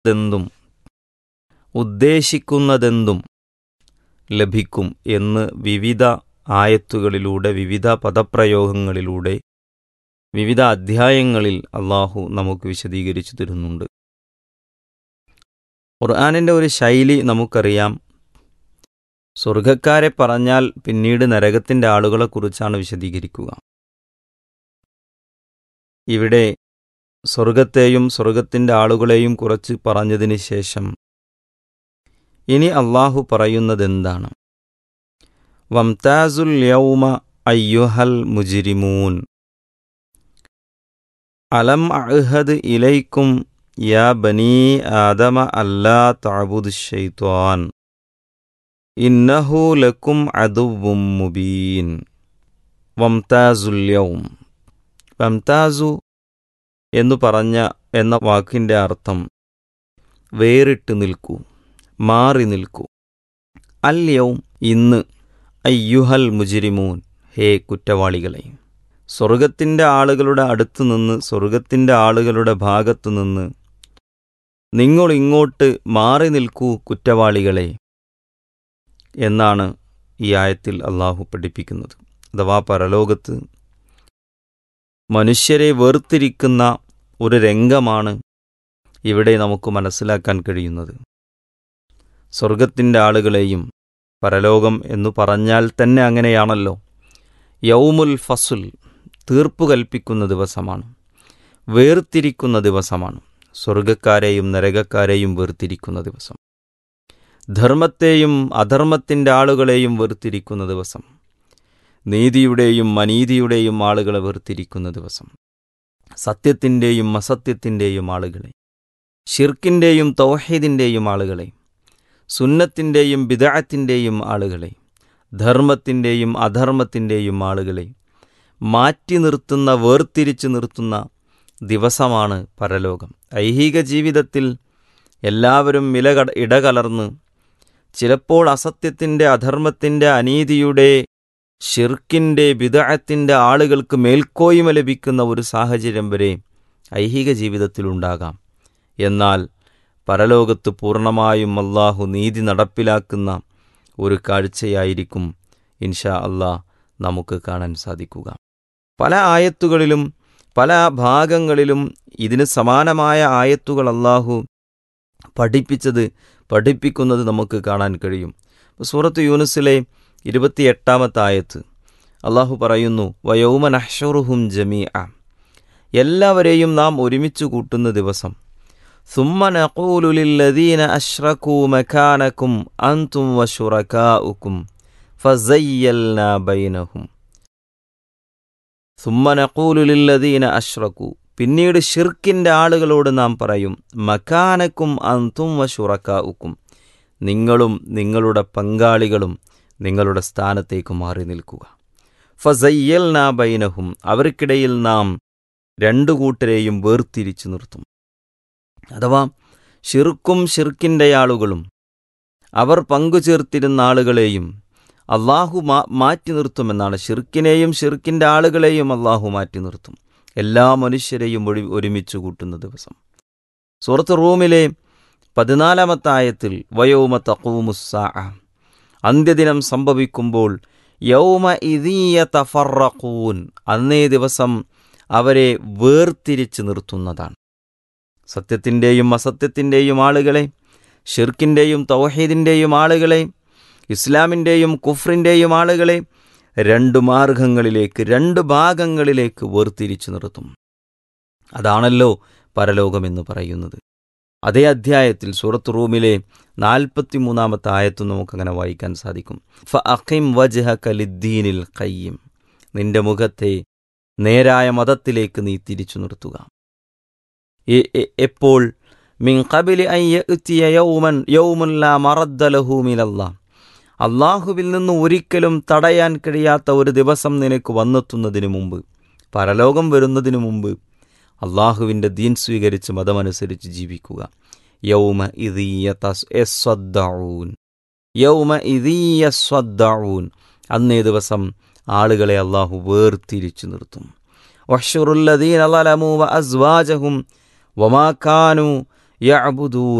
എന്തും ഉദ്ദേശിക്കുന്നതെന്തും ലഭിക്കും എന്ന് വിവിധ ആയത്തുകളിലൂടെ വിവിധ പദപ്രയോഗങ്ങളിലൂടെ വിവിധ അധ്യായങ്ങളിൽ അള്ളാഹു നമുക്ക് വിശദീകരിച്ചു തരുന്നുണ്ട് ഖുർആാനിൻ്റെ ഒരു ശൈലി നമുക്കറിയാം സ്വർഗക്കാരെ പറഞ്ഞാൽ പിന്നീട് നരകത്തിൻ്റെ ആളുകളെക്കുറിച്ചാണ് വിശദീകരിക്കുക ഇവിടെ സ്വർഗത്തെയും സ്വർഗത്തിൻ്റെ ആളുകളെയും കുറച്ച് പറഞ്ഞതിന് ശേഷം ഇനി അള്ളാഹു പറയുന്നതെന്താണ് വംതാസുൽ യൗമ അയ്യുഹൽ മുജിരിമൂൻ അലം അഹദ് ഇലൈക്കും യാ ബനീ ആദമ അല്ലാ തഅബുദ് ഷൈത്വാൻ ഇന്നഹു ലക്കും അദുവും മുബീൻ വംതാസുൽ യൗം വംതാസു എന്നു പറഞ്ഞ എന്ന വാക്കിൻ്റെ അർത്ഥം വേറിട്ട് നിൽക്കൂ മാറി നിൽക്കൂ അല്യവും ഇന്ന് അയ്യുഹൽ മുജിരിമൂൻ ഹേ കുറ്റവാളികളെ സ്വർഗത്തിൻ്റെ ആളുകളുടെ അടുത്തു നിന്ന് സ്വർഗത്തിൻ്റെ ആളുകളുടെ ഭാഗത്തു നിന്ന് നിങ്ങൾ ഇങ്ങോട്ട് മാറി നിൽക്കൂ കുറ്റവാളികളെ എന്നാണ് ഈ ആയത്തിൽ അള്ളാഹു പഠിപ്പിക്കുന്നത് അഥവാ പരലോകത്ത് മനുഷ്യരെ വേർതിരിക്കുന്ന ഒരു രംഗമാണ് ഇവിടെ നമുക്ക് മനസ്സിലാക്കാൻ കഴിയുന്നത് സ്വർഗത്തിൻ്റെ ആളുകളെയും പരലോകം എന്നു പറഞ്ഞാൽ തന്നെ അങ്ങനെയാണല്ലോ യൗമുൽ ഫസുൽ തീർപ്പു കൽപ്പിക്കുന്ന ദിവസമാണ് വേർതിരിക്കുന്ന ദിവസമാണ് സ്വർഗക്കാരെയും നരകക്കാരെയും വേർതിരിക്കുന്ന ദിവസം ധർമ്മത്തെയും അധർമ്മത്തിൻ്റെ ആളുകളെയും വേർതിരിക്കുന്ന ദിവസം നീതിയുടെയും അനീതിയുടെയും ആളുകളെ വേർതിരിക്കുന്ന ദിവസം സത്യത്തിൻ്റെയും അസത്യത്തിൻ്റെയും ആളുകളെ ഷിർക്കിൻ്റെയും തൗഹീദിൻ്റെയും ആളുകളെ സുന്നത്തിൻ്റെയും ബിദാത്തിൻ്റെയും ആളുകളെ ധർമ്മത്തിൻ്റെയും അധർമ്മത്തിൻ്റെയും ആളുകളെ മാറ്റി നിർത്തുന്ന വേർതിരിച്ചു നിർത്തുന്ന ദിവസമാണ് പരലോകം ഐഹിക ജീവിതത്തിൽ എല്ലാവരും ഇലകട ഇടകലർന്ന് ചിലപ്പോൾ അസത്യത്തിൻ്റെ അധർമ്മത്തിൻ്റെ അനീതിയുടെ ഷിർക്കിൻ്റെ ബിദഅത്തിൻ്റെ ആളുകൾക്ക് മേൽക്കോയ്മ ലഭിക്കുന്ന ഒരു സാഹചര്യം വരെ ഐഹിക ജീവിതത്തിലുണ്ടാകാം എന്നാൽ പരലോകത്ത് പൂർണ്ണമായും അള്ളാഹു നീതി നടപ്പിലാക്കുന്ന ഒരു കാഴ്ചയായിരിക്കും ഇൻഷാ അള്ളാഹ് നമുക്ക് കാണാൻ സാധിക്കുക പല ആയത്തുകളിലും പല ഭാഗങ്ങളിലും ഇതിന് സമാനമായ ആയത്തുകൾ അള്ളാഹു പഠിപ്പിച്ചത് പഠിപ്പിക്കുന്നത് നമുക്ക് കാണാൻ കഴിയും സൂറത്ത് യൂനുസിലെ ഇരുപത്തിയെട്ടാമത്തെ ആയത്ത് അള്ളാഹു പറയുന്നു വയോമ നഹ്ഷറുഹും ജമീ എല്ലാവരെയും നാം ഒരുമിച്ച് കൂട്ടുന്ന ദിവസം ثم نقول للذين أشركوا مكانكم أنتم وشركاؤكم فزيلنا بينهم ثم نقول للذين أشركوا പിന്നീട് ഷിർക്കിൻ്റെ ആളുകളോട് നാം പറയും മക്കാനക്കും അന്തും വഷുറക്കാവുക്കും നിങ്ങളും നിങ്ങളുടെ പങ്കാളികളും നിങ്ങളുടെ സ്ഥാനത്തേക്ക് മാറി നിൽക്കുക ഫസയ്യൽ നാ ബൈനഹും അവർക്കിടയിൽ നാം രണ്ടു കൂട്ടരെയും വേർതിരിച്ചു നിർത്തും അഥവാ ഷിർക്കും ഷിർക്കിൻ്റെ ആളുകളും അവർ പങ്കുചേർത്തിരുന്ന ആളുകളെയും അള്ളാഹു മാ മാറ്റി നിർത്തുമെന്നാണ് ഷിർക്കിനെയും ഷിർക്കിൻ്റെ ആളുകളെയും അള്ളാഹു മാറ്റി നിർത്തും എല്ലാ മനുഷ്യരെയും ഒഴി ഒരുമിച്ച് കൂട്ടുന്ന ദിവസം സുഹൃത്ത് റൂമിലെ പതിനാലാമത്തെ ആയത്തിൽ വയോമ തക്കൂമുസ്സാ അന്ത്യദിനം സംഭവിക്കുമ്പോൾ യൗമ ഇതീയ തഫറഖൂൻ അന്നേ ദിവസം അവരെ വേർതിരിച്ച് നിർത്തുന്നതാണ് സത്യത്തിൻ്റെയും അസത്യത്തിൻ്റെയും ആളുകളെ ഷിർക്കിൻ്റെയും തൗഹീദിൻ്റെയും ആളുകളെ ഇസ്ലാമിൻ്റെയും കുഫ്രിൻ്റെയും ആളുകളെ രണ്ട് മാർഗങ്ങളിലേക്ക് രണ്ട് ഭാഗങ്ങളിലേക്ക് വേർതിരിച്ചു നിർത്തും അതാണല്ലോ പരലോകമെന്ന് പറയുന്നത് അതേ അധ്യായത്തിൽ സൂറത്ത് റൂമിലെ നാൽപ്പത്തിമൂന്നാമത്തെ ആയത്ത് നമുക്കങ്ങനെ വായിക്കാൻ സാധിക്കും ഫ അഖിം വജ്ഹ കലിദ്ദീനിൽ കയ്യും നിന്റെ മുഖത്തെ നേരായ മതത്തിലേക്ക് നീ തിരിച്ചു നിർത്തുക എപ്പോൾ മിൻ കബിലി അയ്യ യൗമൻ യൗമുല്ല മറദ്ദലഹു മിനല്ലാ അള്ളാഹുവിൽ നിന്ന് ഒരിക്കലും തടയാൻ കഴിയാത്ത ഒരു ദിവസം നിനക്ക് വന്നെത്തുന്നതിന് മുമ്പ് പരലോകം വരുന്നതിന് മുമ്പ് അള്ളാഹുവിൻ്റെ ദീൻ സ്വീകരിച്ച് മതമനുസരിച്ച് ജീവിക്കുക യൗമ ഇതീയൂൻ യൗമ ഇതീയൂൻ അന്നേ ദിവസം ആളുകളെ അള്ളാഹു വേർതിരിച്ചു നിർത്തും വഷറുല്ലദീൻ അലമു വ അസ്വാജഹും വമാക്കാനു യഅബുദൂ